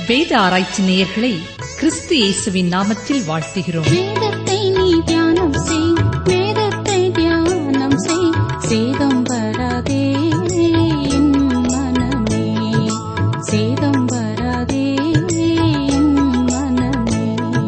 வேத ஆராய்ச்சி நேயர்களை கிறிஸ்து இயேசுவின் நாமத்தில் வாழ்த்துகிறோம் வேதத்தை நீ தியானம் செய் வேதத்தை தியானம் செய் சேதம் வராதே என் மனமே சேதம் வராதே என் மனமே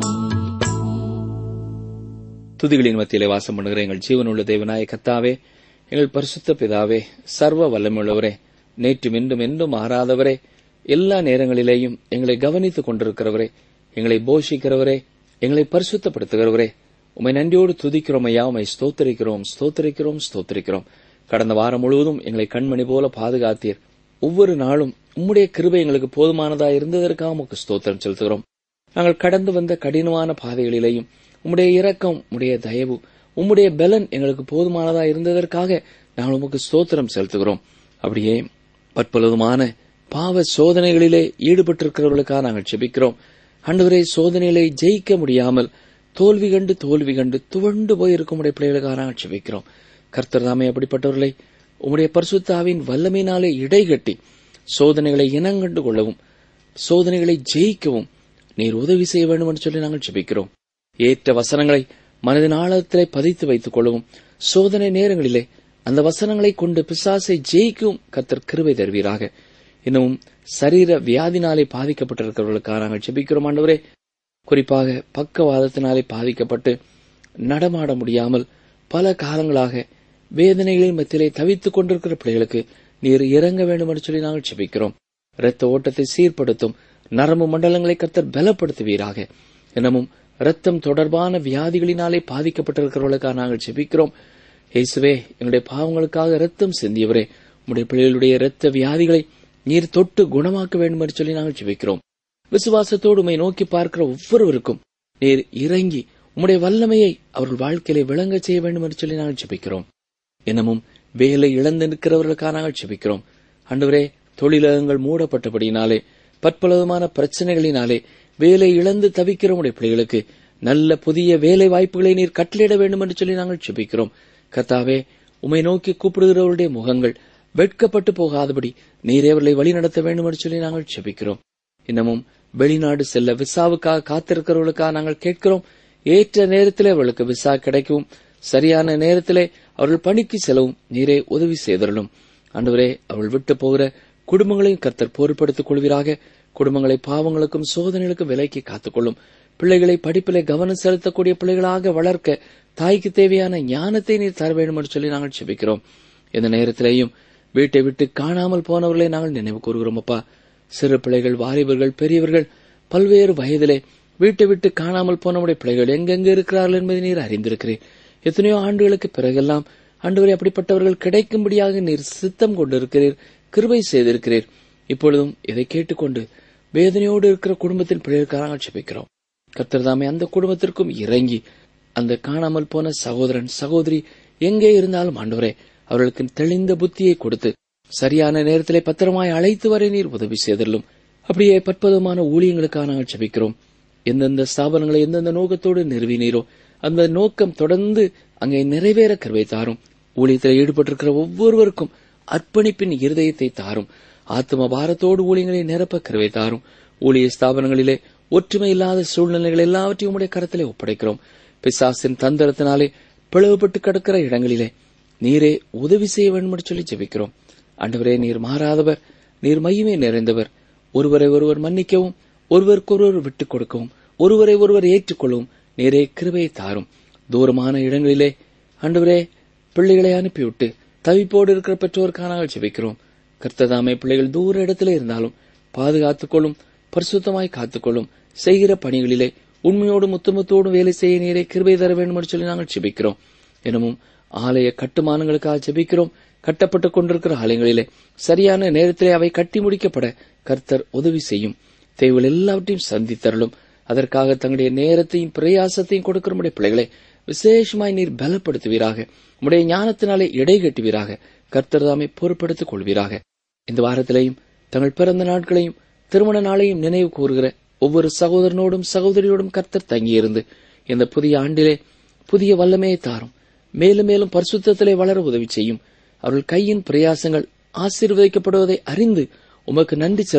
துதிகளின் மத்தியிலே வாசம் பண்ணுகிற எங்கள் ஜீவனுள்ள தேவனாய கத்தாவே எங்கள் பரிசுத்த பிதாவே சர்வ வல்லமுள்ளவரே நேற்றும் இன்றும் என்றும் மாறாதவரே எல்லா நேரங்களிலேயும் எங்களை கவனித்துக் கொண்டிருக்கிறவரே எங்களை போஷிக்கிறவரே எங்களை பரிசுத்தப்படுத்துகிறவரே உமை நன்றியோடு துதிக்கிறோம் ஐயா உமை ஸ்தோத்தரிக்கிறோம் ஸ்தோத்தரிக்கிறோம் ஸ்தோத்தரிக்கிறோம் கடந்த வாரம் முழுவதும் எங்களை கண்மணி போல பாதுகாத்தீர் ஒவ்வொரு நாளும் உம்முடைய கிருபை எங்களுக்கு போதுமானதா இருந்ததற்காக உமக்கு ஸ்தோத்திரம் செலுத்துகிறோம் நாங்கள் கடந்து வந்த கடினமான பாதைகளிலேயும் உம்முடைய இரக்கம் உம்முடைய தயவு உம்முடைய பலன் எங்களுக்கு போதுமானதா இருந்ததற்காக நாங்கள் உமக்கு ஸ்தோத்திரம் செலுத்துகிறோம் அப்படியே பற்பொழுதுமான பாவ சோதனைகளிலே ஈடுபட்டிருக்கிறவர்களுக்காக நாங்கள் செபிக்கிறோம் ஆண்டவரே சோதனைகளை ஜெயிக்க முடியாமல் தோல்வி கண்டு தோல்வி கண்டு துவண்டு போயிருக்கும் உடைய பிள்ளைகளுக்காக நாங்கள் செபிக்கிறோம் கர்த்தர் தாமே அப்படிப்பட்டவர்களை உம்முடைய பரிசுத்தாவின் வல்லமையினாலே இடைகட்டி சோதனைகளை இனங்கண்டு கொள்ளவும் சோதனைகளை ஜெயிக்கவும் நீர் உதவி செய்ய வேண்டும் என்று சொல்லி நாங்கள் ஜெபிக்கிறோம் ஏற்ற வசனங்களை மனதின் ஆழத்திலே பதித்து வைத்துக் கொள்ளவும் சோதனை நேரங்களிலே அந்த வசனங்களை கொண்டு பிசாசை ஜெயிக்கும் கத்தர் கிருபை தருவீராக இன்னமும் சரீர வியாதினாலே பாதிக்கப்பட்டிருக்கிறவர்களுக்காக நாங்கள் ஜெபிக்கிறோம் ஆண்டவரே குறிப்பாக பக்கவாதத்தினாலே பாதிக்கப்பட்டு நடமாட முடியாமல் பல காலங்களாக வேதனைகளின் மத்தியிலே தவித்துக் கொண்டிருக்கிற பிள்ளைகளுக்கு நீர் இறங்க வேண்டும் என்று சொல்லி நாங்கள் ஜெபிக்கிறோம் இரத்த ஓட்டத்தை சீர்படுத்தும் நரம்பு மண்டலங்களை கத்தர் பலப்படுத்துவீராக இன்னமும் இரத்தம் தொடர்பான வியாதிகளினாலே பாதிக்கப்பட்டிருக்கிறவர்களுக்காக நாங்கள் ஜெபிக்கிறோம் இயேசுவே எங்களுடைய பாவங்களுக்காக இரத்தம் சிந்தியவரே உம்முடைய பிள்ளைகளுடைய இரத்த வியாதிகளை நீர் தொட்டு குணமாக்க வேண்டும் என்று சொல்லி நாங்கள் ஜெபிக்கிறோம் விசுவாசத்தோடு உம்மை நோக்கி பார்க்கிற ஒவ்வொருவருக்கும் நீர் இறங்கி உம்முடைய வல்லமையை அவர்கள் வாழ்க்கையிலே விளங்க செய்ய வேண்டும் என்று சொல்லி நாங்கள் ஜெபிக்கிறோம் இன்னமும் வேலை இழந்து நிற்கிறவர்களுக்காக நாங்கள் ஜெபிக்கிறோம் ஆண்டவரே தொழிலகங்கள் மூடப்பட்டபடியினாலே பற்பலவிதமான பிரச்சனைகளினாலே வேலை இழந்து தவிக்கிற உடைய பிள்ளைகளுக்கு நல்ல புதிய வேலை வாய்ப்புகளை நீர் கட்டளையிட வேண்டும் என்று சொல்லி நாங்கள் ஜெபிக்கிறோம் கர்த்தாவே உம்மை நோக்கி கூப்பிடுகிறவருடைய முகங்கள் வெட்கப்பட்டு போகாதபடி நீரே அவர்களை வழிநடத்த வேண்டும் என்று சொல்லி நாங்கள் ஜெபிக்கிறோம் இன்னமும் வெளிநாடு செல்ல விசாவுக்காக காத்திருக்கிறவர்களுக்காக நாங்கள் கேட்கிறோம் ஏற்ற நேரத்திலே அவர்களுக்கு விசா கிடைக்கவும் சரியான நேரத்திலே அவர்கள் பணிக்கு செல்லவும் நீரே உதவி செய்தருளும் ஆண்டவரே அவர்கள் விட்டு போகிற குடும்பங்களையும் கர்த்தர் பொறுப்படுத்திக் கொள்வீராக குடும்பங்களை பாவங்களுக்கும் சோதனைகளுக்கும் விலைக்கு காத்துக்கொள்ளும் பிள்ளைகளை படிப்பிலே கவனம் செலுத்தக்கூடிய பிள்ளைகளாக வளர்க்க தாய்க்கு தேவையான ஞானத்தை நீர் தர வேண்டும் என்று சொல்லி நாங்கள் செபிக்கிறோம் இந்த நேரத்திலேயும் வீட்டை விட்டு காணாமல் போனவர்களை நாங்கள் நினைவு கூறுகிறோம் அப்பா சிறு பிள்ளைகள் வாலிபர்கள் பெரியவர்கள் பல்வேறு வயதிலே வீட்டை விட்டு காணாமல் போனவுடைய பிள்ளைகள் எங்கெங்க இருக்கிறார்கள் என்பதை நீர் அறிந்திருக்கிறேன் எத்தனையோ ஆண்டுகளுக்கு பிறகெல்லாம் ஆண்டவரை அப்படிப்பட்டவர்கள் கிடைக்கும்படியாக நீர் சித்தம் கொண்டிருக்கிறீர் கிருபை செய்திருக்கிறீர் இப்பொழுதும் இதை கேட்டுக்கொண்டு வேதனையோடு இருக்கிற குடும்பத்தின் பிள்ளைகளுக்காக நாங்கள் ஜெபிக்கிறோம் கர்த்தர் தாமே அந்த குடும்பத்திற்கும் இறங்கி அந்த காணாமல் போன சகோதரன் சகோதரி எங்கே இருந்தாலும் ஆண்டவரே அவர்களுக்கு தெளிந்த புத்தியை கொடுத்து சரியான நேரத்திலே பத்திரமாய் அழைத்து வரை நீர் உதவி செய்தலும் அப்படியே பற்பதமான ஊழியங்களுக்காக நாங்கள் ஜெபிக்கிறோம் எந்தெந்த ஸ்தாபனங்களை எந்தெந்த நோக்கத்தோடு நிறுவினீரோ அந்த நோக்கம் தொடர்ந்து அங்கே நிறைவேற கருவை தாரும் ஊழியத்தில் ஈடுபட்டிருக்கிற ஒவ்வொருவருக்கும் அர்ப்பணிப்பின் இருதயத்தை தாரும் ஆத்ம பாரத்தோடு ஊழியங்களை நிரப்ப கருவை தாரும் ஊழிய ஸ்தாபனங்களிலே ஒற்றுமை இல்லாத சூழ்நிலைகள் எல்லாவற்றையும் உடைய கரத்திலே ஒப்படைக்கிறோம் பிசாசின் தந்திரத்தினாலே பிளவுபட்டு கிடக்கிற இடங்களிலே நீரே உதவி செய்ய வேண்டும் என்று சொல்லி ஜெபிக்கிறோம் ஆண்டவரே நீர் மாறாதவர் நீர் மையமே நிறைந்தவர் ஒருவரை ஒருவர் மன்னிக்கவும் ஒருவருக்கொருவர் விட்டுக் கொடுக்கவும் ஒருவரை ஒருவர் ஏற்றுக்கொள்ளவும் நீரே கிருபையை தாரும் தூரமான இடங்களிலே ஆண்டவரே பிள்ளைகளை அனுப்பிவிட்டு தவிப்போடு இருக்கிற பெற்றோருக்காக நாங்கள் ஜெபிக்கிறோம் கர்த்ததாமே பிள்ளைகள் தூர இடத்திலே இருந்தாலும் பாதுகாத்துக் கொள்ளும் பரிசுத்தமாய் காத்துக்கொள்ளும் செய்கிற பணிகளிலே உண்மையோடும் முத்தமத்தோடும் வேலை செய்ய நீரை கிருபை தர வேண்டும் என்று சொல்லி நாங்கள் ஜெபிக்கிறோம் எனவும் ஆலய கட்டுமானங்களுக்காக ஜெபிக்கிறோம் கட்டப்பட்டுக் கொண்டிருக்கிற ஆலயங்களிலே சரியான நேரத்திலே அவை கட்டி முடிக்கப்பட கர்த்தர் உதவி செய்யும் தேவைகள் எல்லாவற்றையும் சந்தித்தருளும் அதற்காக தங்களுடைய நேரத்தையும் பிரயாசத்தையும் கொடுக்கிற நம்முடைய பிள்ளைகளை விசேஷமாய் நீர் பலப்படுத்துவீராக உம்முடைய ஞானத்தினாலே இடை கட்டுவீராக கர்த்தர் தாமே பொறுப்படுத்திக் கொள்வீராக இந்த வாரத்திலேயும் தங்கள் பிறந்த நாட்களையும் திருமண நாளையும் நினைவு கூறுகிற ஒவ்வொரு சகோதரனோடும் சகோதரியோடும் கர்த்தர் தங்கியிருந்து இந்த புதிய ஆண்டிலே புதிய வல்லமையை தாரும் மேலும் மேலும் பரிசுத்தத்திலே வளர உதவி செய்யும் அவர்கள் கையின் பிரயாசங்கள் ஆசீர்வதிக்கப்படுவதை அறிந்து உமக்கு நன்றி செலுத்த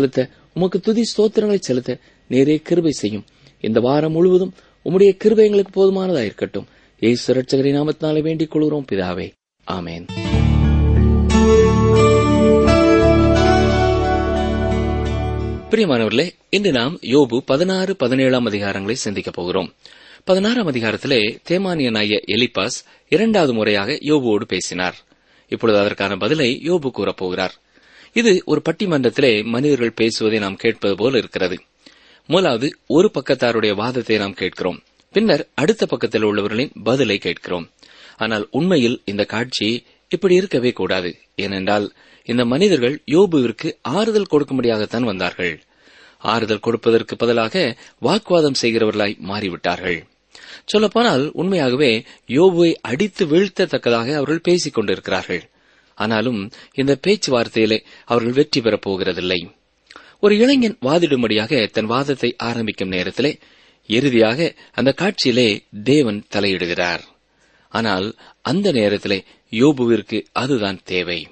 உமக்கு துதி ஸ்தோத்திரங்களை செலுத்த நேரே கிருபை செய்யும் இந்த வாரம் முழுவதும் உம்முடைய கிருபை எங்களுக்கு போதுமானதா இருக்கட்டும் ஏசு ரட்சகரின் நாமத்தினாலே வேண்டிக் கொள்கிறோம் பிதாவே ஆமென் பிரியமானவர்களே இன்று நாம் யோபு பதினாறு பதினேழாம் அதிகாரங்களை சிந்திக்கப் போகிறோம் பதினாறாம் அதிகாரத்திலே தேமானியனாய எலிபாஸ் இரண்டாவது முறையாக யோபுவோடு பேசினார் இப்பொழுது அதற்கான பதிலை யோபு கூறப்போகிறார் இது ஒரு பட்டிமன்றத்திலே மனிதர்கள் பேசுவதை நாம் கேட்பது போல இருக்கிறது முதலாவது ஒரு பக்கத்தாருடைய வாதத்தை நாம் கேட்கிறோம் பின்னர் அடுத்த பக்கத்தில் உள்ளவர்களின் பதிலை கேட்கிறோம் ஆனால் உண்மையில் இந்த காட்சி இப்படி இருக்கவே கூடாது ஏனென்றால் இந்த மனிதர்கள் யோபுவிற்கு ஆறுதல் கொடுக்கும்படியாகத்தான் வந்தார்கள் ஆறுதல் கொடுப்பதற்கு பதிலாக வாக்குவாதம் செய்கிறவர்களாய் மாறிவிட்டார்கள் சொல்லப்போனால் உண்மையாகவே யோபுவை அடித்து வீழ்த்தத்தக்கதாக அவர்கள் பேசிக் கொண்டிருக்கிறார்கள் ஆனாலும் இந்த பேச்சுவார்த்தையிலே அவர்கள் வெற்றி பெறப் போகிறதில்லை ஒரு இளைஞன் வாதிடும்படியாக தன் வாதத்தை ஆரம்பிக்கும் நேரத்திலே இறுதியாக அந்த காட்சியிலே தேவன் தலையிடுகிறார் ஆனால் அந்த நேரத்திலே யோபுவிற்கு அதுதான் தேவை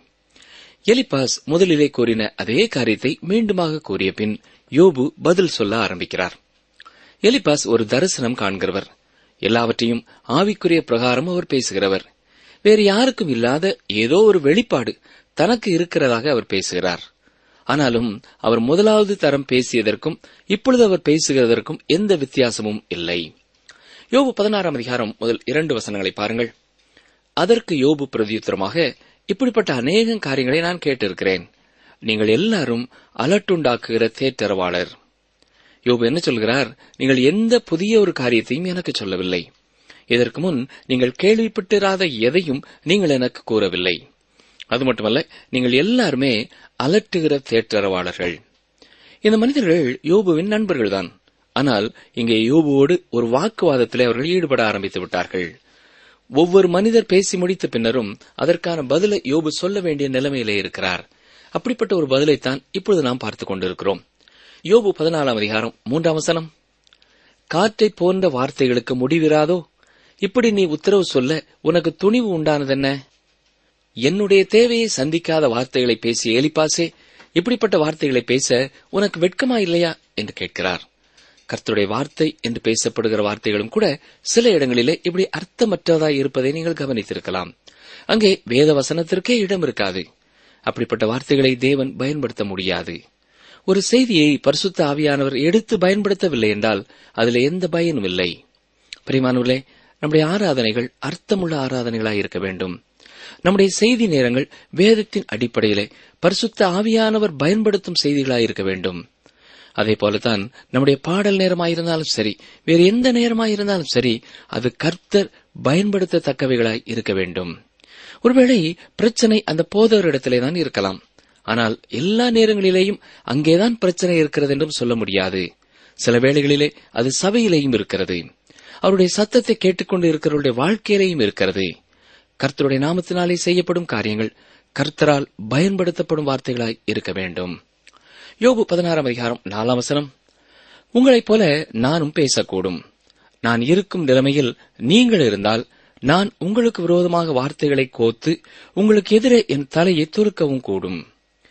எலிபாஸ் முதலிலே கூறின அதே காரியத்தை மீண்டுமாக கூறிய பின் யோபு பதில் சொல்ல ஆரம்பிக்கிறார் எலிபாஸ் ஒரு தரிசனம் காண்கிறவர் எல்லாவற்றையும் ஆவிக்குரிய பிரகாரம் அவர் பேசுகிறவர் வேறு யாருக்கும் இல்லாத ஏதோ ஒரு வெளிப்பாடு தனக்கு இருக்கிறதாக அவர் பேசுகிறார் ஆனாலும் அவர் முதலாவது தரம் பேசியதற்கும் இப்பொழுது அவர் பேசுகிறதற்கும் எந்த வித்தியாசமும் இல்லை யோபு பதினாறாம் அதிகாரம் முதல் இரண்டு வசனங்களை பாருங்கள் அதற்கு யோபு பிரதியுத்தரமாக இப்படிப்பட்ட அநேக காரியங்களை நான் கேட்டிருக்கிறேன் நீங்கள் எல்லாரும் அலட்டுண்டாக்குகிற தேற்றரவாளர் யோபு என்ன சொல்கிறார் நீங்கள் எந்த புதிய ஒரு காரியத்தையும் எனக்கு சொல்லவில்லை இதற்கு முன் நீங்கள் கேள்விப்பட்டிராத எதையும் நீங்கள் எனக்கு கூறவில்லை அது மட்டுமல்ல நீங்கள் எல்லாருமே அலட்டுகிற தேற்றரவாளர்கள் இந்த மனிதர்கள் யோபுவின் நண்பர்கள்தான் ஆனால் இங்கே யோபுவோடு ஒரு வாக்குவாதத்திலே அவர்கள் ஈடுபட ஆரம்பித்து விட்டார்கள் ஒவ்வொரு மனிதர் பேசி முடித்த பின்னரும் அதற்கான பதிலை யோபு சொல்ல வேண்டிய நிலைமையிலே இருக்கிறார் அப்படிப்பட்ட ஒரு பதிலைத்தான் இப்பொழுது நாம் பார்த்துக் கொண்டிருக்கிறோம் யோபு பதினாலாம் அதிகாரம் மூன்றாம் வசனம் காற்றை போன்ற வார்த்தைகளுக்கு முடிவிராதோ இப்படி நீ உத்தரவு சொல்ல உனக்கு துணிவு உண்டானதென்ன என்னுடைய தேவையை சந்திக்காத வார்த்தைகளை பேசிய எலிப்பாசே இப்படிப்பட்ட வார்த்தைகளை பேச உனக்கு வெட்கமா இல்லையா என்று கேட்கிறார் கர்த்தருடைய வார்த்தை என்று பேசப்படுகிற வார்த்தைகளும் கூட சில இடங்களிலே இப்படி அர்த்தமற்றதாய் இருப்பதை நீங்கள் கவனித்திருக்கலாம் அங்கே வேத வசனத்திற்கே இடம் இருக்காது அப்படிப்பட்ட வார்த்தைகளை தேவன் பயன்படுத்த முடியாது ஒரு செய்தியை பரிசுத்த ஆவியானவர் எடுத்து பயன்படுத்தவில்லை என்றால் அதில் எந்த பயனும் இல்லை பிரிமானவர்களே நம்முடைய ஆராதனைகள் அர்த்தமுள்ள ஆராதனைகளாய் இருக்க வேண்டும் நம்முடைய செய்தி நேரங்கள் வேதத்தின் அடிப்படையிலே பரிசுத்த ஆவியானவர் பயன்படுத்தும் செய்திகளாய் இருக்க வேண்டும் அதே போலதான் நம்முடைய பாடல் நேரமாயிருந்தாலும் சரி வேறு எந்த நேரமாயிருந்தாலும் சரி அது கர்த்தர் பயன்படுத்தத்தக்கவைகளாய் இருக்க வேண்டும் ஒருவேளை பிரச்சனை அந்த போதவரிடத்திலே தான் இருக்கலாம் ஆனால் எல்லா நேரங்களிலேயும் அங்கேதான் பிரச்சனை இருக்கிறது என்றும் சொல்ல முடியாது சில வேளைகளிலே அது சபையிலேயும் இருக்கிறது அவருடைய சத்தத்தை கேட்டுக்கொண்டு இருக்கிறவருடைய வாழ்க்கையிலேயும் இருக்கிறது கர்த்தருடைய நாமத்தினாலே செய்யப்படும் காரியங்கள் கர்த்தரால் பயன்படுத்தப்படும் வார்த்தைகளாய் இருக்க வேண்டும் யோபு பதினாறாம் அதிகாரம் நாலாம் வசனம் உங்களைப் போல நானும் பேசக்கூடும் நான் இருக்கும் நிலைமையில் நீங்கள் இருந்தால் நான் உங்களுக்கு விரோதமாக வார்த்தைகளை கோத்து உங்களுக்கு எதிரே என் தலையை துருக்கவும் கூடும்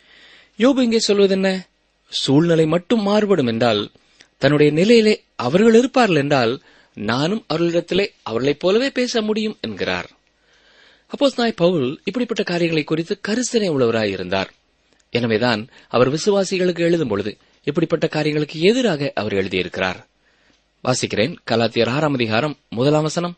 யோபு இங்கே சொல்வதென்ன சூழ்நிலை மட்டும் மாறுபடும் என்றால் தன்னுடைய நிலையிலே அவர்கள் இருப்பார்கள் என்றால் நானும் அவர்களிடத்திலே அவர்களைப் போலவே பேச முடியும் என்கிறார் அப்போஸ் நாய் பவுல் இப்படிப்பட்ட காரியங்களை குறித்து கரிசனை உள்ளவராய் இருந்தார் எனவேதான் அவர் விசுவாசிகளுக்கு எழுதும் பொழுது இப்படிப்பட்ட காரியங்களுக்கு எதிராக அவர் எழுதியிருக்கிறார் வாசிக்கிறேன் கலாத்தியர் ஆறாம் அதிகாரம் முதலாம் வசனம்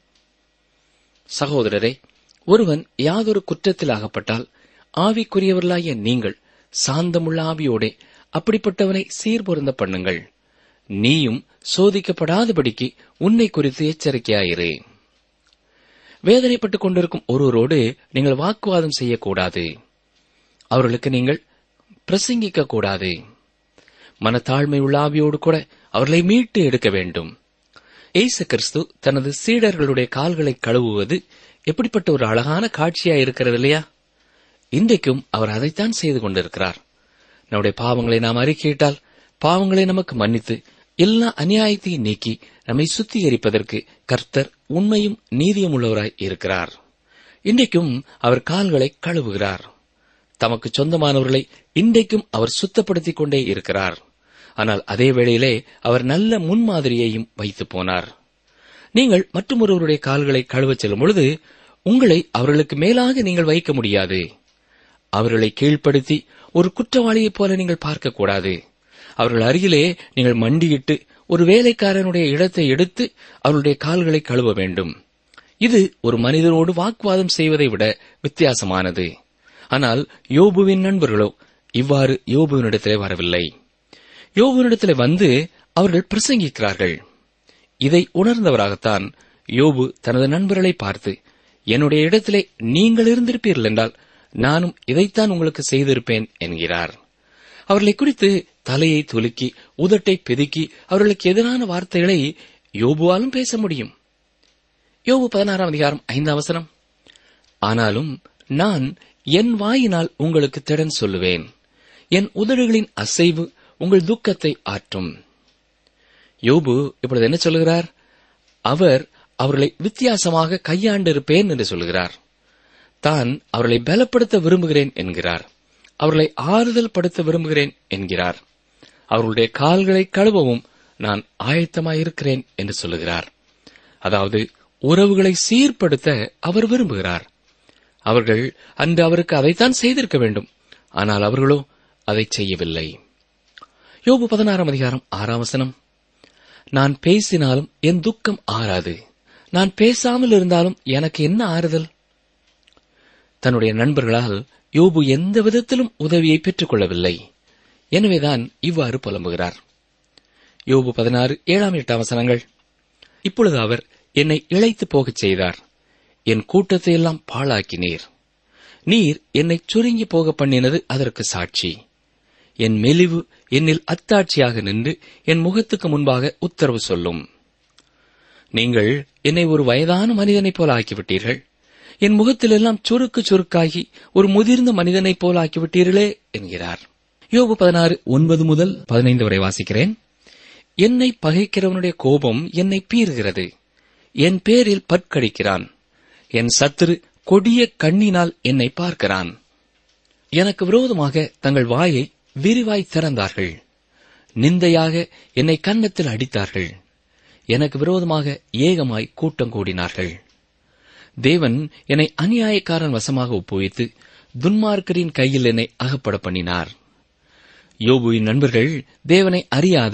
சகோதரரே ஒருவன் யாதொரு குற்றத்தில் அகப்பட்டால் ஆவிக்குரியவர்களாகிய நீங்கள் சாந்தமுள்ள ஆவியோடே அப்படிப்பட்டவனை சீர்பொருந்த பண்ணுங்கள் நீயும் சோதிக்கப்படாதபடிக்கு உன்னை குறித்து எச்சரிக்கையாயிரு வேதனைப்பட்டுக் கொண்டிருக்கும் ஒருவரோடு நீங்கள் வாக்குவாதம் செய்யக்கூடாது அவர்களுக்கு நீங்கள் பிரசங்கிக்க கூடாது மனத்தாழ்மை உள்ள ஆவியோடு கூட அவர்களை மீட்டு எடுக்க வேண்டும் ஏசு கிறிஸ்து தனது சீடர்களுடைய கால்களை கழுவுவது எப்படிப்பட்ட ஒரு அழகான காட்சியா இருக்கிறது இல்லையா இன்றைக்கும் அவர் அதைத்தான் செய்து கொண்டிருக்கிறார் நம்முடைய பாவங்களை நாம் அறிக்கையிட்டால் பாவங்களை நமக்கு மன்னித்து எல்லா அநியாயத்தையும் நீக்கி நம்மை சுத்திகரிப்பதற்கு கர்த்தர் உண்மையும் நீதியும் உள்ளவராய் இருக்கிறார் இன்றைக்கும் அவர் கால்களை கழுவுகிறார் தமக்கு சொந்தமானவர்களை இன்றைக்கும் அவர் சுத்தப்படுத்திக் கொண்டே இருக்கிறார் ஆனால் அதே வேளையிலே அவர் நல்ல முன்மாதிரியையும் வைத்து போனார் நீங்கள் மற்றொருவருடைய கால்களை கழுவச் செல்லும் பொழுது உங்களை அவர்களுக்கு மேலாக நீங்கள் வைக்க முடியாது அவர்களை கீழ்ப்படுத்தி ஒரு குற்றவாளியைப் போல நீங்கள் பார்க்கக்கூடாது அவர்கள் அருகிலே நீங்கள் மண்டியிட்டு ஒரு வேலைக்காரனுடைய இடத்தை எடுத்து அவருடைய கால்களை கழுவ வேண்டும் இது ஒரு மனிதனோடு வாக்குவாதம் செய்வதை விட வித்தியாசமானது ஆனால் யோபுவின் நண்பர்களோ இவ்வாறு யோபுவினிடத்திலே வரவில்லை யோபுவினிடத்திலே வந்து அவர்கள் பிரசங்கிக்கிறார்கள் இதை உணர்ந்தவராகத்தான் யோபு தனது நண்பர்களை பார்த்து என்னுடைய இடத்திலே நீங்கள் இருந்திருப்பீர்கள் என்றால் நானும் இதைத்தான் உங்களுக்கு செய்திருப்பேன் என்கிறார் அவர்களை குறித்து தலையை துலுக்கி உதட்டை பெதுக்கி அவர்களுக்கு எதிரான வார்த்தைகளை யோபுவாலும் பேச முடியும் யோபு பதினாறாம் அதிகாரம் ஐந்தாம் வசனம் ஆனாலும் நான் என் வாயினால் உங்களுக்கு திடன் சொல்லுவேன் என் உதடுகளின் அசைவு உங்கள் துக்கத்தை ஆற்றும் யோபு இப்பொழுது என்ன சொல்லுகிறார் அவர் அவர்களை வித்தியாசமாக கையாண்டிருப்பேன் என்று சொல்கிறார் தான் அவர்களை பலப்படுத்த விரும்புகிறேன் என்கிறார் அவர்களை ஆறுதல் படுத்த விரும்புகிறேன் என்கிறார் அவர்களுடைய கால்களை கழுவவும் நான் ஆயத்தமாயிருக்கிறேன் என்று சொல்லுகிறார் அதாவது உறவுகளை சீர்படுத்த அவர் விரும்புகிறார் அவர்கள் அன்று அவருக்கு அதைத்தான் செய்திருக்க வேண்டும் ஆனால் அவர்களோ அதை செய்யவில்லை யோபு பதினாறாம் அதிகாரம் ஆறாம் வசனம் நான் பேசினாலும் என் துக்கம் ஆறாது நான் பேசாமல் இருந்தாலும் எனக்கு என்ன ஆறுதல் தன்னுடைய நண்பர்களால் யோபு எந்த விதத்திலும் உதவியை பெற்றுக் கொள்ளவில்லை எனவேதான் இவ்வாறு புலம்புகிறார் யோபு பதினாறு ஏழாம் எட்டாம் வசனங்கள் இப்பொழுது அவர் என்னை இழைத்து போகச் செய்தார் என் கூட்டத்தை எல்லாம் பாழாக்கினீர் நீர் என்னை சுருங்கி போக பண்ணினது அதற்கு சாட்சி என் மெலிவு என்னில் அத்தாட்சியாக நின்று என் முகத்துக்கு முன்பாக உத்தரவு சொல்லும் நீங்கள் என்னை ஒரு வயதான மனிதனைப் போல ஆக்கிவிட்டீர்கள் என் முகத்திலெல்லாம் சுருக்கு சுருக்காகி ஒரு முதிர்ந்த மனிதனைப் போல ஆக்கிவிட்டீர்களே என்கிறார் யோபு பதினாறு ஒன்பது முதல் பதினைந்து வரை வாசிக்கிறேன் என்னை பகைக்கிறவனுடைய கோபம் என்னை பீறுகிறது என் பேரில் பற்கடிக்கிறான் என் சத்துரு கொடிய கண்ணினால் என்னை பார்க்கிறான் எனக்கு விரோதமாக தங்கள் வாயை விரிவாய் திறந்தார்கள் நிந்தையாக என்னை கன்னத்தில் அடித்தார்கள் எனக்கு விரோதமாக ஏகமாய் கூட்டம் கூடினார்கள் தேவன் என்னை அநியாயக்காரன் வசமாக ஒப்புவித்து துன்மார்க்கரின் கையில் என்னை அகப்பட பண்ணினார் யோபுவின் நண்பர்கள் தேவனை அறியாத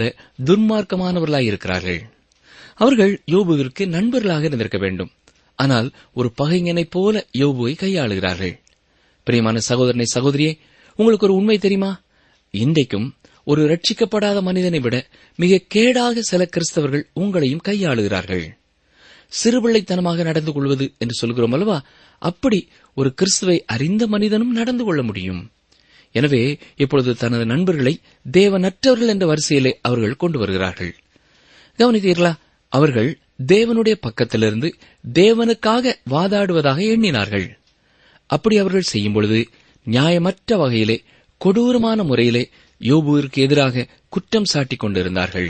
துன்மார்க்கமானவர்களாயிருக்கிறார்கள் அவர்கள் யோபுவிற்கு நண்பர்களாக இருந்திருக்க வேண்டும் ஆனால் ஒரு பகைஞனைப் போல யோபுவை கையாளுகிறார்கள் பிரியமான சகோதரனை சகோதரியே உங்களுக்கு ஒரு உண்மை தெரியுமா இன்றைக்கும் ஒரு ரட்சிக்கப்படாத மனிதனை விட மிக கேடாக சில கிறிஸ்தவர்கள் உங்களையும் கையாளுகிறார்கள் சிறுபிள்ளைத்தனமாக நடந்து கொள்வது என்று சொல்கிறோம் அல்லவா அப்படி ஒரு கிறிஸ்துவை அறிந்த மனிதனும் நடந்து கொள்ள முடியும் எனவே இப்பொழுது தனது நண்பர்களை தேவனற்றவர்கள் என்ற வரிசையிலே அவர்கள் கொண்டு வருகிறார்கள் கவனித்தீர்களா அவர்கள் தேவனுடைய பக்கத்திலிருந்து தேவனுக்காக வாதாடுவதாக எண்ணினார்கள் அப்படி அவர்கள் செய்யும் பொழுது நியாயமற்ற வகையிலே கொடூரமான முறையிலே யோபுவிற்கு எதிராக குற்றம் சாட்டிக் கொண்டிருந்தார்கள்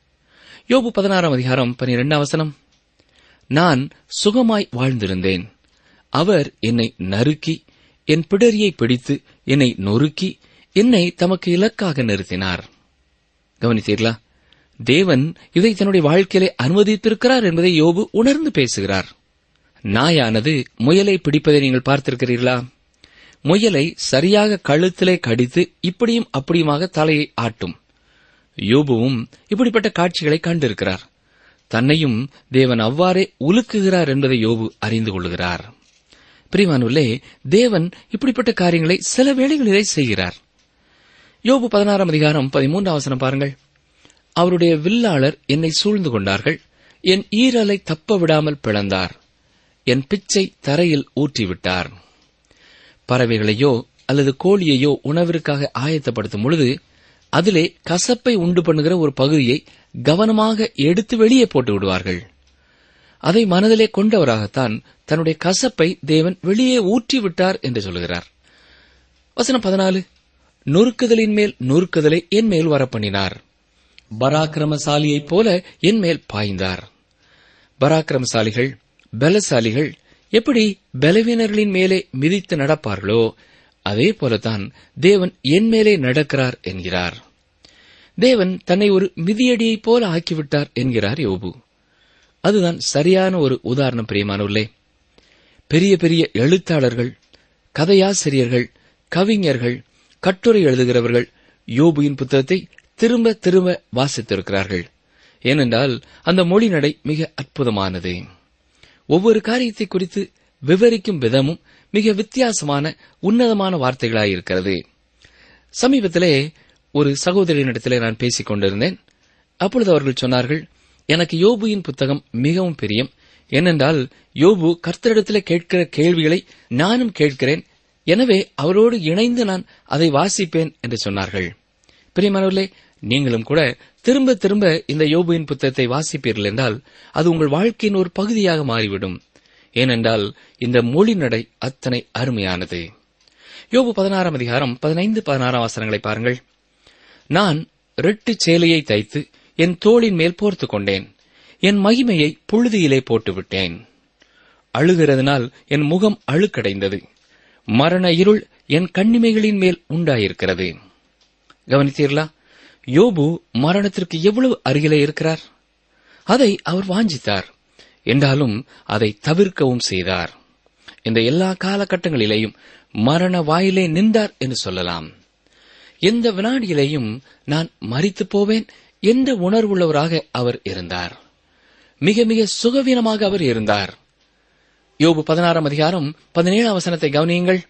யோபு பதினாறாம் அதிகாரம் பனிரெண்டாம் வசனம் நான் சுகமாய் வாழ்ந்திருந்தேன் அவர் என்னை நறுக்கி என் பிடரியை பிடித்து என்னை நொறுக்கி என்னை தமக்கு இலக்காக நிறுத்தினார் கவனித்தீர்களா தேவன் இதை தன்னுடைய வாழ்க்கையிலே அனுமதித்திருக்கிறார் என்பதை யோபு உணர்ந்து பேசுகிறார் நாயானது முயலை பிடிப்பதை நீங்கள் பார்த்திருக்கிறீர்களா முயலை சரியாக கழுத்திலே கடித்து இப்படியும் அப்படியுமாக தலையை ஆட்டும் யோபுவும் இப்படிப்பட்ட காட்சிகளை கண்டிருக்கிறார் தன்னையும் தேவன் அவ்வாறே உலுக்குகிறார் என்பதை யோபு அறிந்து கொள்கிறார் பிரிவானுள்ளே தேவன் இப்படிப்பட்ட காரியங்களை சில வேளைகளிலே செய்கிறார் யோபு பதினாறாம் அதிகாரம் பதிமூன்றாம் வசனம் பாருங்கள் அவருடைய வில்லாளர் என்னை சூழ்ந்து கொண்டார்கள் என் ஈரலை தப்ப விடாமல் பிளந்தார் என் பிச்சை தரையில் ஊற்றிவிட்டார் பறவைகளையோ அல்லது கோழியையோ உணவிற்காக ஆயத்தப்படுத்தும் பொழுது அதிலே கசப்பை உண்டு பண்ணுகிற ஒரு பகுதியை கவனமாக எடுத்து வெளியே போட்டு விடுவார்கள் அதை மனதிலே கொண்டவராகத்தான் தன்னுடைய கசப்பை தேவன் வெளியே ஊற்றிவிட்டார் என்று சொல்கிறார் வசனம் பதினாலு நொறுக்குதலின் மேல் நொறுக்குதலை என் மேல் வரப்பண்ணினார் பராக்கிரமசாலியைப் போல என் மேல் பாய்ந்தார் பராக்கிரமசாலிகள் பலசாலிகள் எப்படி பலவீனர்களின் மேலே மிதித்து நடப்பார்களோ அதே போலத்தான் தேவன் என் மேலே நடக்கிறார் என்கிறார் தேவன் தன்னை ஒரு மிதியடியைப் போல ஆக்கிவிட்டார் என்கிறார் யோபு அதுதான் சரியான ஒரு உதாரணம் பிரியமானவர்களே பெரிய பெரிய எழுத்தாளர்கள் கதையாசிரியர்கள் கவிஞர்கள் கட்டுரை எழுதுகிறவர்கள் யோபுவின் புத்தகத்தை திரும்ப திரும்ப வாசித்திருக்கிறார்கள் ஏனென்றால் அந்த மொழி நடை மிக அற்புதமானது ஒவ்வொரு காரியத்தை குறித்து விவரிக்கும் விதமும் மிக வித்தியாசமான உன்னதமான வார்த்தைகளாயிருக்கிறது சமீபத்திலே ஒரு சகோதரியினிடத்திலே நான் பேசிக் கொண்டிருந்தேன் அப்பொழுது அவர்கள் சொன்னார்கள் எனக்கு யோபுவின் புத்தகம் மிகவும் பிரியம் ஏனென்றால் யோபு கர்த்தரிடத்திலே கேட்கிற கேள்விகளை நானும் கேட்கிறேன் எனவே அவரோடு இணைந்து நான் அதை வாசிப்பேன் என்று சொன்னார்கள் பிரியமானவர்களே நீங்களும் கூட திரும்ப திரும்ப இந்த யோபுவின் புத்தகத்தை வாசிப்பீர்கள் என்றால் அது உங்கள் வாழ்க்கையின் ஒரு பகுதியாக மாறிவிடும் ஏனென்றால் இந்த மொழி நடை அத்தனை அருமையானது யோபு பதினாறாம் அதிகாரம் பதினைந்து பதினாறாம் வசனங்களை பாருங்கள் நான் ரெட்டு சேலையை தைத்து என் தோளின் மேல் போர்த்துக் கொண்டேன் என் மகிமையை புழுதியிலே போட்டுவிட்டேன் அழுகிறதுனால் என் முகம் அழுக்கடைந்தது மரண இருள் என் கண்ணிமைகளின் மேல் உண்டாயிருக்கிறது கவனித்தீர்களா யோபு மரணத்திற்கு எவ்வளவு அருகிலே இருக்கிறார் அதை அவர் வாஞ்சித்தார் என்றாலும் அதை தவிர்க்கவும் செய்தார் இந்த எல்லா காலகட்டங்களிலேயும் மரண வாயிலே நின்றார் என்று சொல்லலாம் எந்த வினாடியிலேயும் நான் மறித்து போவேன் என்ற உணர்வுள்ளவராக அவர் இருந்தார் மிக மிக சுகவீனமாக அவர் இருந்தார் யோபு பதினாறாம் அதிகாரம் பதினேழாம் வசனத்தை கவனியுங்கள்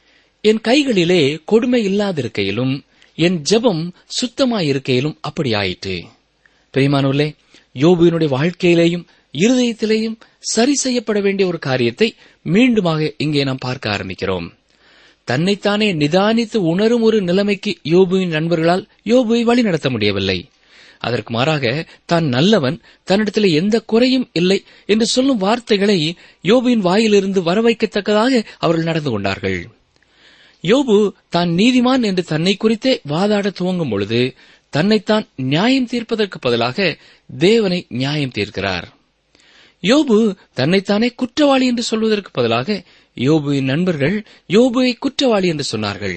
என் கைகளிலே கொடுமை இல்லாதிருக்கையிலும் என் ஜெபம் சுத்தமாயிருக்கையிலும் அப்படி ஆயிற்று பிரியமானவர்களே யோபுவினுடைய வாழ்க்கையிலேயும் இருதயத்திலேயும் சரி செய்யப்பட வேண்டிய ஒரு காரியத்தை மீண்டுமாக இங்கே நாம் பார்க்க ஆரம்பிக்கிறோம் தன்னைத்தானே நிதானித்து உணரும் ஒரு நிலைமைக்கு யோபுவின் நண்பர்களால் யோபுவை வழிநடத்த முடியவில்லை அதற்கு மாறாக தான் நல்லவன் தன்னிடத்தில் எந்த குறையும் இல்லை என்று சொல்லும் வார்த்தைகளை யோபுவின் வாயிலிருந்து வரவைக்கத்தக்கதாக அவர்கள் நடந்து கொண்டார்கள் யோபு தான் நீதிமான் என்று தன்னை குறித்தே வாதாட துவங்கும் பொழுது தன்னைத்தான் நியாயம் தீர்ப்பதற்கு பதிலாக தேவனை நியாயம் தீர்க்கிறார் யோபு தன்னைத்தானே குற்றவாளி என்று சொல்வதற்கு பதிலாக யோபுவின் நண்பர்கள் யோபுவை குற்றவாளி என்று சொன்னார்கள்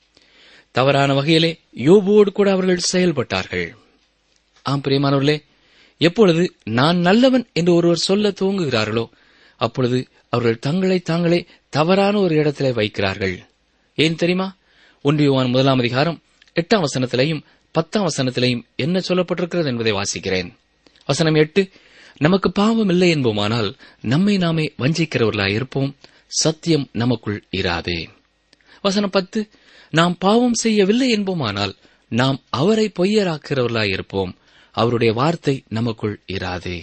தவறான வகையிலே யோபுவோடு கூட அவர்கள் செயல்பட்டார்கள் ஆம் பிரியமானவர்களே எப்பொழுது நான் நல்லவன் என்று ஒருவர் சொல்ல துவங்குகிறார்களோ அப்பொழுது அவர்கள் தங்களை தாங்களே தவறான ஒரு இடத்திலே வைக்கிறார்கள் ஏன் தெரியுமா ஒன்றியவான் முதலாம் அதிகாரம் எட்டாம் வசனத்திலையும் பத்தாம் வசனத்திலையும் என்ன சொல்லப்பட்டிருக்கிறது என்பதை வாசிக்கிறேன் வசனம் எட்டு நமக்கு பாவம் இல்லை என்போமானால் நம்மை நாமே வஞ்சிக்கிறவர்களாய் இருப்போம் சத்தியம் நமக்குள் இராதே வசனம் பத்து நாம் பாவம் செய்யவில்லை என்போமானால் நாம் அவரை பொய்யராக்கிறவர்களாய் இருப்போம் அவருடைய வார்த்தை நமக்குள் இராதே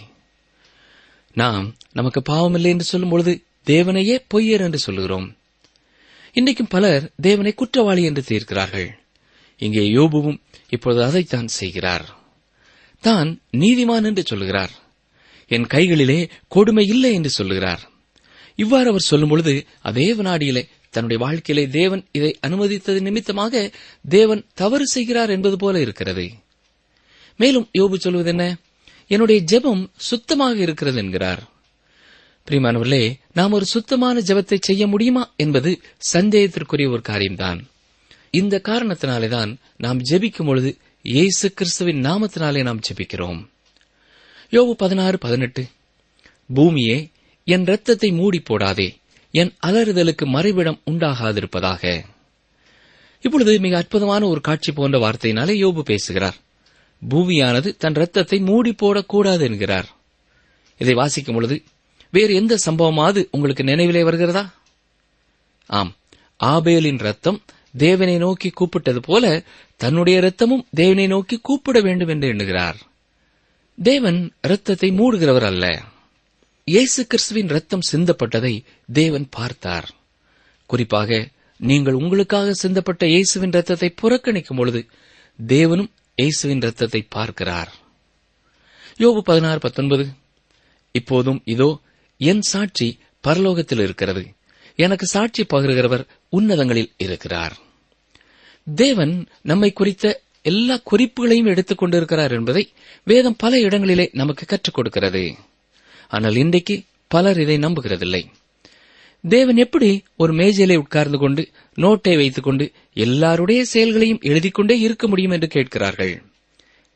நாம் நமக்கு பாவம் இல்லை என்று சொல்லும் பொழுது தேவனையே பொய்யர் என்று சொல்லுகிறோம் இன்றைக்கும் பலர் தேவனை குற்றவாளி என்று தீர்க்கிறார்கள் இங்கே யோபுவும் இப்பொழுது அதைத்தான் செய்கிறார் தான் நீதிமான் என்று சொல்லுகிறார் என் கைகளிலே கொடுமை இல்லை என்று சொல்லுகிறார் இவ்வாறு அவர் சொல்லும் பொழுது அதே வினாடியிலே தன்னுடைய வாழ்க்கையிலே தேவன் இதை அனுமதித்தது நிமித்தமாக தேவன் தவறு செய்கிறார் என்பது போல இருக்கிறது மேலும் யோபு சொல்வது என்ன என்னுடைய ஜெபம் சுத்தமாக இருக்கிறது என்கிறார் பிரிமானவர்களே நாம் ஒரு சுத்தமான ஜெபத்தை செய்ய முடியுமா என்பது சந்தேகத்திற்குரிய ஒரு காரியம்தான் இந்த காரணத்தினாலேதான் நாம் ஜெபிக்கும் பொழுது இயேசு கிறிஸ்துவின் நாமத்தினாலே நாம் ஜெபிக்கிறோம் யோபு பதினாறு பதினெட்டு பூமியே என் இரத்தத்தை மூடி போடாதே என் அலறுதலுக்கு மறைவிடம் உண்டாகாதிருப்பதாக இப்பொழுது மிக அற்புதமான ஒரு காட்சி போன்ற வார்த்தையினாலே யோபு பேசுகிறார் பூமியானது தன் இரத்தத்தை மூடி போடக்கூடாது என்கிறார் இதை வாசிக்கும் பொழுது வேறு எந்த சம்பவமாவது உங்களுக்கு நினைவிலே வருகிறதா ஆம் ஆபேலின் ரத்தம் தேவனை நோக்கி கூப்பிட்டது போல தன்னுடைய இரத்தமும் தேவனை நோக்கி கூப்பிட வேண்டும் என்று எண்ணுகிறார் தேவன் இரத்தத்தை மூடுகிறவர் அல்ல இயேசு கிறிஸ்துவின் ரத்தம் சிந்தப்பட்டதை தேவன் பார்த்தார் குறிப்பாக நீங்கள் உங்களுக்காக சிந்தப்பட்ட இயேசுவின் ரத்தத்தை புறக்கணிக்கும் பொழுது தேவனும் இயேசுவின் ரத்தத்தை பார்க்கிறார் யோபு பதினாறு பத்தொன்பது இப்போதும் இதோ என் சாட்சி பரலோகத்தில் இருக்கிறது எனக்கு சாட்சி பகிர்கிறவர் உன்னதங்களில் இருக்கிறார் தேவன் நம்மை குறித்த எல்லா குறிப்புகளையும் எடுத்துக் கொண்டிருக்கிறார் என்பதை வேதம் பல இடங்களிலே நமக்கு கற்றுக் கொடுக்கிறது ஆனால் இன்றைக்கு பலர் இதை நம்புகிறதில்லை தேவன் எப்படி ஒரு மேஜையிலே உட்கார்ந்து கொண்டு நோட்டை வைத்துக் கொண்டு எல்லாருடைய செயல்களையும் எழுதிக் கொண்டே இருக்க முடியும் என்று கேட்கிறார்கள்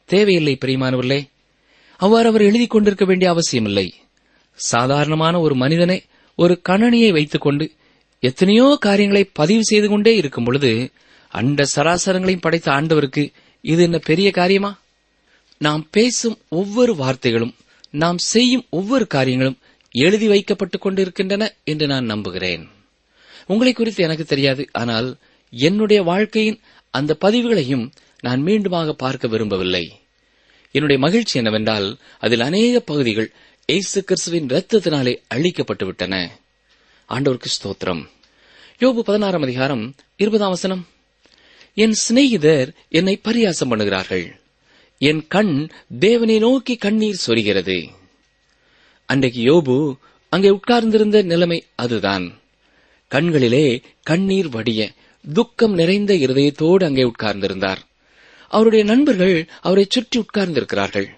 தேவையில்லை பிரியமானவர்களே அவ்வாறு அவர் எழுதிக் கொண்டிருக்க வேண்டிய அவசியமில்லை சாதாரணமான ஒரு மனிதனை ஒரு கணனியை வைத்துக்கொண்டு எத்தனையோ காரியங்களை பதிவு செய்து கொண்டே இருக்கும் பொழுது அண்ட சராசரங்களையும் படைத்த ஆண்டவருக்கு இது என்ன பெரிய காரியமா நாம் பேசும் ஒவ்வொரு வார்த்தைகளும் நாம் செய்யும் ஒவ்வொரு காரியங்களும் எழுதி வைக்கப்பட்டுக் கொண்டிருக்கின்றன என்று நான் நம்புகிறேன் உங்களை குறித்து எனக்கு தெரியாது ஆனால் என்னுடைய வாழ்க்கையின் அந்த பதிவுகளையும் நான் மீண்டுமாக பார்க்க விரும்பவில்லை என்னுடைய மகிழ்ச்சி என்னவென்றால் அதில் அநேக பகுதிகள் இயேசு கிறிஸ்துவின் ரத்தத்தினாலே அழிக்கப்பட்டு விட்டன ஆண்டவருக்கு ஸ்தோத்திரம் யோபு பதினாறாம் அதிகாரம் இருபதாம் வசனம் என் சிநேகிதர் என்னை பரியாசம் பண்ணுகிறார்கள் என் கண் தேவனை நோக்கி கண்ணீர் சொரிகிறது அன்றைக்கு யோபு அங்கே உட்கார்ந்திருந்த நிலைமை அதுதான் கண்களிலே கண்ணீர் வடிய துக்கம் நிறைந்த இருதயத்தோடு அங்கே உட்கார்ந்திருந்தார் அவருடைய நண்பர்கள் அவரை சுற்றி உட்கார்ந்திருக்கிறார்கள்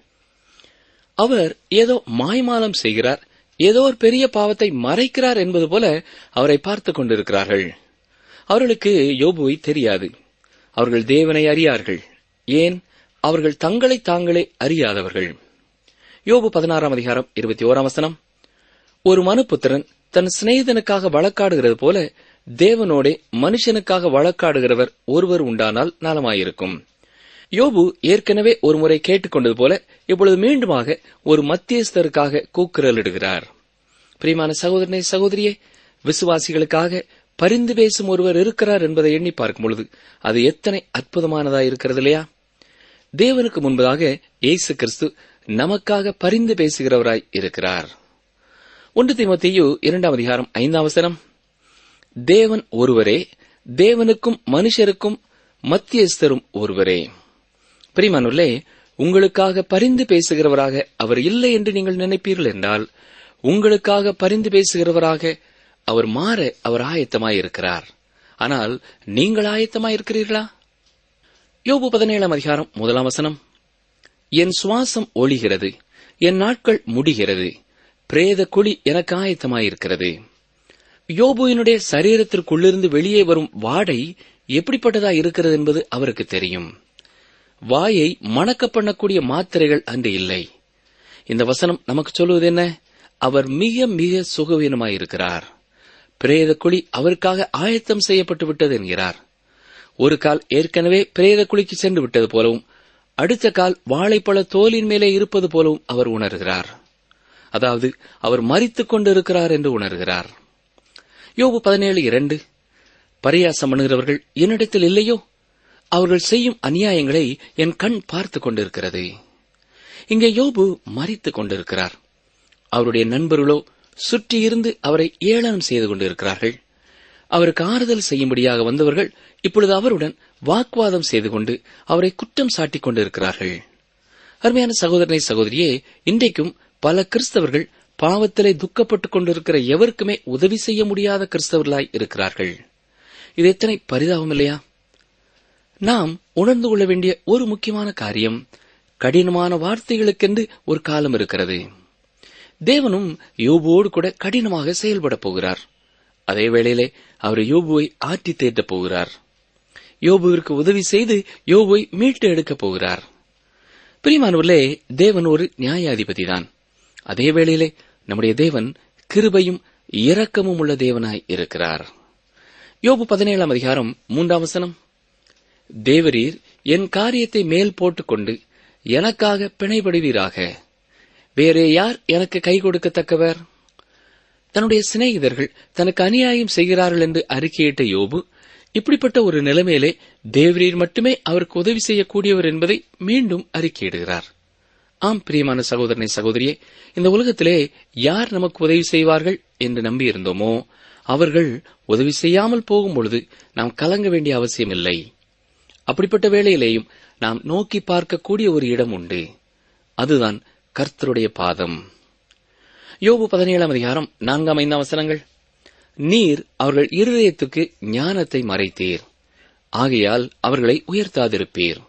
அவர் ஏதோ மாய்மாலம் செய்கிறார் ஏதோ ஒரு பெரிய பாவத்தை மறைக்கிறார் என்பது போல அவரை பார்த்துக் கொண்டிருக்கிறார்கள் அவர்களுக்கு யோபுவை தெரியாது அவர்கள் தேவனை அறியார்கள் ஏன் அவர்கள் தங்களை தாங்களே அறியாதவர்கள் யோபு பதினாறாம் அதிகாரம் இருபத்தி ஓராம் வசனம் ஒரு மனுபுத்திரன் தன் சிநேகிதனுக்காக வழக்காடுகிறது போல தேவனோடே மனுஷனுக்காக வழக்காடுகிறவர் ஒருவர் உண்டானால் நலமாயிருக்கும் யோபு ஏற்கனவே ஒருமுறை கேட்டுக்கொண்டது போல இப்பொழுது மீண்டுமாக ஒரு மத்தியஸ்தருக்காக கூக்குரலிடுகிறார் பிரியமான சகோதரனே சகோதரியே விசுவாசிகளுக்காக பரிந்து பேசும் ஒருவர் இருக்கிறார் என்பதை எண்ணி பார்க்கும் பொழுது அது எத்தனை அற்புதமானதா இருக்கிறது இல்லையா தேவனுக்கு முன்பதாக இயேசு கிறிஸ்து நமக்காக பரிந்து பேசுகிறவராய் இருக்கிறார் ஒன்று தீமோத்தேயு இரண்டாம் அதிகாரம் ஐந்தாம் வசனம் தேவன் ஒருவரே தேவனுக்கும் மனுஷருக்கும் மத்தியஸ்தரும் ஒருவரே பிரிமானுள்ளே உங்களுக்காக பரிந்து பேசுகிறவராக அவர் இல்லை என்று நீங்கள் நினைப்பீர்கள் என்றால் உங்களுக்காக பரிந்து பேசுகிறவராக அவர் மாற அவர் ஆயத்தமாயிருக்கிறார் ஆனால் நீங்கள் ஆயத்தமாயிருக்கிறீர்களா யோபு பதினேழாம் அதிகாரம் முதலாம் வசனம் என் சுவாசம் ஒழிகிறது என் நாட்கள் முடிகிறது பிரேத குழி எனக்கு ஆயத்தமாயிருக்கிறது யோபுவினுடைய சரீரத்திற்குள்ளிருந்து வெளியே வரும் வாடை எப்படிப்பட்டதா இருக்கிறது என்பது அவருக்கு தெரியும் வாயை மணக்க பண்ணக்கூடிய மாத்திரைகள் அன்று இல்லை இந்த வசனம் நமக்கு சொல்லுவது என்ன அவர் மிக மிக சுகவீனமாயிருக்கிறார் பிரேத குழி அவருக்காக ஆயத்தம் செய்யப்பட்டு விட்டது என்கிறார் ஒரு கால் ஏற்கனவே பிரேத குழிக்கு சென்று விட்டது போலவும் அடுத்த கால் வாழைப்பழ தோலின் மேலே இருப்பது போலவும் அவர் உணர்கிறார் அதாவது அவர் மறித்துக் கொண்டிருக்கிறார் என்று உணர்கிறார் யோபு பதினேழு இரண்டு பரியாசம் பண்ணுகிறவர்கள் என்னிடத்தில் இல்லையோ அவர்கள் செய்யும் அநியாயங்களை என் கண் பார்த்துக் கொண்டிருக்கிறது இங்கே யோபு மறித்துக் கொண்டிருக்கிறார் அவருடைய நண்பர்களோ சுற்றியிருந்து அவரை ஏளனம் செய்து கொண்டிருக்கிறார்கள் அவருக்கு ஆறுதல் செய்யும்படியாக வந்தவர்கள் இப்பொழுது அவருடன் வாக்குவாதம் செய்து கொண்டு அவரை குற்றம் சாட்டிக் கொண்டிருக்கிறார்கள் அருமையான சகோதரனை சகோதரியே இன்றைக்கும் பல கிறிஸ்தவர்கள் பாவத்திலே துக்கப்பட்டுக் கொண்டிருக்கிற எவருக்குமே உதவி செய்ய முடியாத கிறிஸ்தவர்களாய் இருக்கிறார்கள் இது எத்தனை பரிதாபம் இல்லையா நாம் உணர்ந்து கொள்ள வேண்டிய ஒரு முக்கியமான காரியம் கடினமான வார்த்தைகளுக்கென்று ஒரு காலம் இருக்கிறது தேவனும் யோபுவோடு கூட கடினமாக செயல்பட போகிறார் அதே வேளையிலே அவர் யோபுவை ஆற்றி தேற்றப் போகிறார் யோபுவிற்கு உதவி செய்து யோபுவை மீட்டு எடுக்கப் போகிறார் பிரிமானவர்களே தேவன் ஒரு நியாயாதிபதிதான் அதே வேளையிலே நம்முடைய தேவன் கிருபையும் இரக்கமும் உள்ள தேவனாய் இருக்கிறார் யோபு பதினேழாம் அதிகாரம் மூன்றாம் வசனம் தேவரீர் என் காரியத்தை மேல் போட்டுக்கொண்டு எனக்காக பிணைபடுவீராக வேறே யார் எனக்கு கை கொடுக்கத்தக்கவர் தன்னுடைய சிநேகிதர்கள் தனக்கு அநியாயம் செய்கிறார்கள் என்று அறிக்கையிட்ட யோபு இப்படிப்பட்ட ஒரு நிலைமையிலே தேவரீர் மட்டுமே அவருக்கு உதவி செய்யக்கூடியவர் என்பதை மீண்டும் அறிக்கையிடுகிறார் ஆம் பிரியமான சகோதரனை சகோதரியே இந்த உலகத்திலே யார் நமக்கு உதவி செய்வார்கள் என்று நம்பியிருந்தோமோ அவர்கள் உதவி செய்யாமல் போகும் பொழுது நாம் கலங்க வேண்டிய அவசியம் இல்லை அப்படிப்பட்ட வேளையிலேயும் நாம் நோக்கி பார்க்கக்கூடிய ஒரு இடம் உண்டு அதுதான் கர்த்தருடைய பாதம் யோபு பதினேழாம் அதிகாரம் நான்காம் ஐந்தாம் வசனங்கள் நீர் அவர்கள் இருதயத்துக்கு ஞானத்தை மறைத்தீர் ஆகையால் அவர்களை உயர்த்தாதிருப்பீர்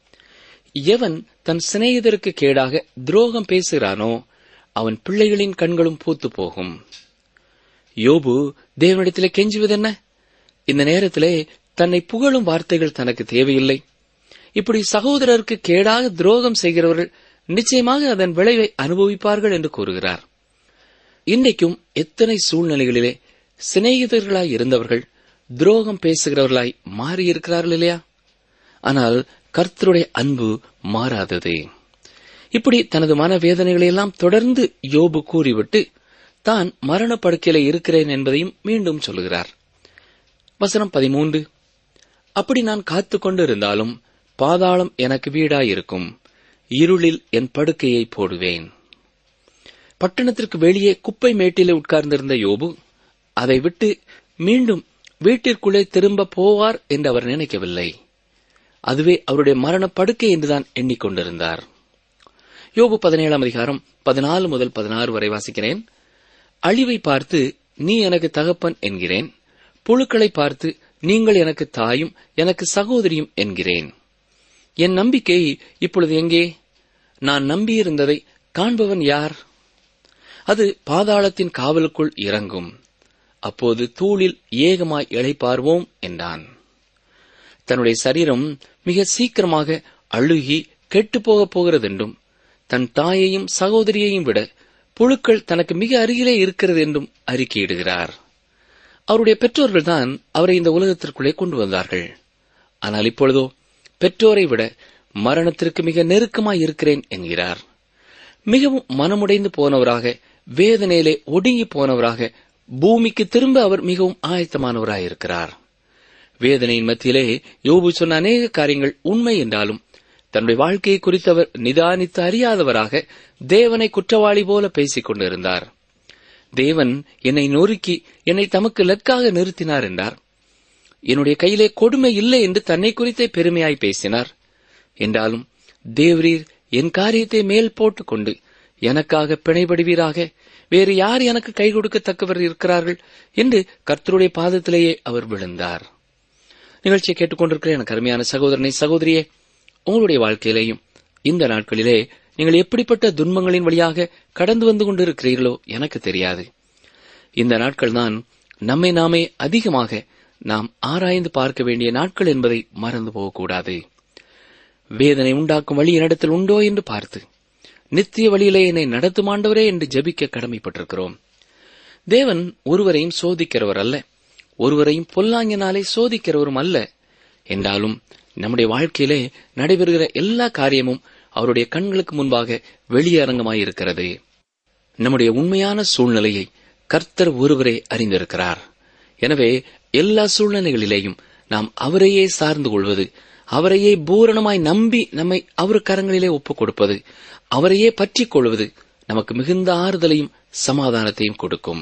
எவன் தன் சிநேகிதருக்கு கேடாக துரோகம் பேசுகிறானோ அவன் பிள்ளைகளின் கண்களும் பூத்து போகும் யோபு தேவனிடத்திலே கெஞ்சுவதென்ன இந்த நேரத்திலே தன்னை புகழும் வார்த்தைகள் தனக்கு தேவையில்லை இப்படி சகோதரருக்கு கேடாக துரோகம் செய்கிறவர்கள் நிச்சயமாக அதன் விளைவை அனுபவிப்பார்கள் என்று கூறுகிறார் இன்றைக்கும் எத்தனை சூழ்நிலைகளிலே சிநேகிதர்களாய் இருந்தவர்கள் துரோகம் பேசுகிறவர்களாய் மாறியிருக்கிறார்கள் இல்லையா ஆனால் கர்த்தருடைய அன்பு மாறாதது இப்படி தனது மனவேதனைகளை எல்லாம் தொடர்ந்து யோபு கூறிவிட்டு தான் மரணப்படுக்கையில இருக்கிறேன் என்பதையும் மீண்டும் சொல்லுகிறார் வசனம் பதிமூன்று அப்படி நான் காத்துக் கொண்டு இருந்தாலும் பாதாளம் எனக்கு வீடாயிருக்கும் இருளில் என் படுக்கையை போடுவேன் பட்டணத்திற்கு வெளியே குப்பை மேட்டிலே உட்கார்ந்திருந்த யோபு அதை விட்டு மீண்டும் வீட்டிற்குள்ளே திரும்ப போவார் என்று அவர் நினைக்கவில்லை அதுவே அவருடைய மரண படுக்கை என்றுதான் எண்ணிக்கொண்டிருந்தார் யோபு பதினேழாம் அதிகாரம் பதினாலு முதல் பதினாறு வரை வாசிக்கிறேன் அழிவை பார்த்து நீ எனக்கு தகப்பன் என்கிறேன் புழுக்களை பார்த்து நீங்கள் எனக்கு தாயும் எனக்கு சகோதரியும் என்கிறேன் என் நம்பிக்கை இப்பொழுது எங்கே நான் நம்பியிருந்ததை காண்பவன் யார் அது பாதாளத்தின் காவலுக்குள் இறங்கும் அப்போது தூளில் ஏகமாய் இளைப்பார்வோம் என்றான் தன்னுடைய சரீரம் மிக சீக்கிரமாக அழுகி கெட்டுப்போகப் போகிறதென்றும் தன் தாயையும் சகோதரியையும் விட புழுக்கள் தனக்கு மிக அருகிலே இருக்கிறது என்றும் அறிக்கையிடுகிறார் அவருடைய பெற்றோர்கள்தான் அவரை இந்த உலகத்திற்குள்ளே கொண்டு வந்தார்கள் ஆனால் இப்பொழுதோ பெற்றோரை விட மரணத்திற்கு மிக நெருக்கமாய் இருக்கிறேன் என்கிறார் மிகவும் மனமுடைந்து போனவராக வேதனையிலே ஒடுங்கி போனவராக பூமிக்கு திரும்ப அவர் மிகவும் ஆயத்தமானவராயிருக்கிறார் வேதனையின் மத்தியிலே யோபு சொன்ன அநேக காரியங்கள் உண்மை என்றாலும் தன்னுடைய வாழ்க்கையை குறித்து அவர் நிதானித்து அறியாதவராக தேவனை குற்றவாளி போல பேசிக் கொண்டிருந்தார் தேவன் என்னை நொறுக்கி என்னை தமக்கு லக்காக நிறுத்தினார் என்றார் என்னுடைய கையிலே கொடுமை இல்லை என்று தன்னை குறித்தே பெருமையாய் பேசினார் என்றாலும் தேவரீர் என் காரியத்தை மேல் போட்டுக்கொண்டு எனக்காக பிணைபடுவீராக வேறு யார் எனக்கு கை கொடுக்கத்தக்கவர் இருக்கிறார்கள் என்று கர்த்தருடைய பாதத்திலேயே அவர் விழுந்தார் நிகழ்ச்சியை கேட்டுக்கொண்டிருக்கிற எனக்கு அருமையான சகோதரனை சகோதரியே உங்களுடைய வாழ்க்கையிலேயும் இந்த நாட்களிலே நீங்கள் எப்படிப்பட்ட துன்பங்களின் வழியாக கடந்து வந்து கொண்டிருக்கிறீர்களோ எனக்கு தெரியாது இந்த நாட்கள்தான் நம்மை நாமே அதிகமாக நாம் ஆராய்ந்து பார்க்க வேண்டிய நாட்கள் என்பதை மறந்து போகக்கூடாது வேதனை உண்டாக்கும் வழி என்னிடத்தில் உண்டோ என்று பார்த்து நித்திய வழியிலே என்னை நடத்தும் ஆண்டவரே என்று ஜெபிக்க கடமைப்பட்டிருக்கிறோம் தேவன் ஒருவரையும் சோதிக்கிறவர் அல்ல ஒருவரையும் பொல்லாங்கினாலே சோதிக்கிறவரும் அல்ல என்றாலும் நம்முடைய வாழ்க்கையிலே நடைபெறுகிற எல்லா காரியமும் அவருடைய கண்களுக்கு முன்பாக வெளியரங்கமாயிருக்கிறது நம்முடைய உண்மையான சூழ்நிலையை கர்த்தர் ஒருவரே அறிந்திருக்கிறார் எனவே எல்லா சூழ்நிலைகளிலேயும் நாம் அவரையே சார்ந்து கொள்வது அவரையே பூரணமாய் நம்பி நம்மை அவர் கரங்களிலே ஒப்புக் கொடுப்பது அவரையே பற்றிக் கொள்வது நமக்கு மிகுந்த ஆறுதலையும் சமாதானத்தையும் கொடுக்கும்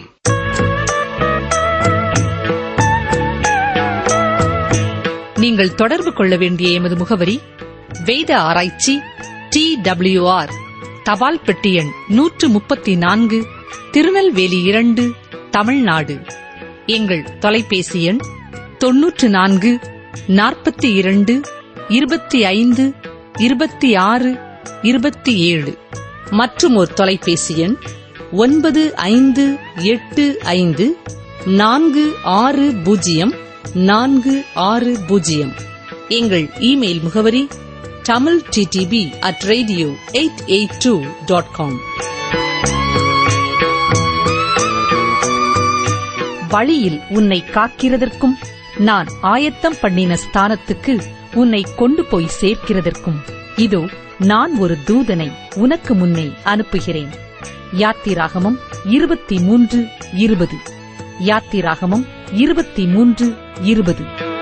நீங்கள் தொடர்பு கொள்ள வேண்டிய எமது முகவரி வேத ஆராய்ச்சி டி ஆர் தபால் பெட்டி எண் நூற்று முப்பத்தி நான்கு திருநெல்வேலி இரண்டு தமிழ்நாடு எங்கள் தொலைபேசி எண் தொன்னூற்று நான்கு நாற்பத்தி இரண்டு இருபத்தி ஐந்து இருபத்தி ஆறு இருபத்தி ஏழு மற்றும் ஒரு தொலைபேசி எண் ஒன்பது ஐந்து எட்டு ஐந்து நான்கு ஆறு பூஜ்ஜியம் நான்கு ஆறு பூஜ்ஜியம் எங்கள் இமெயில் முகவரி Tamil D T P at radio eight eight two dot com வழியில் உன்னை காக்கிறதற்கும் நான் ஆயத்தம் பண்ணின ஸ்தானத்துக்கு உன்னை கொண்டு போய் சேர்க்கிறதற்கும் இதோ நான் ஒரு தூதனை உனக்கு முன்னே அனுப்புகிறேன் யாத்திராகமம் இருபத்தி மூன்று இருபது யாத்திராகமம் இருபத்தி மூன்று இருபது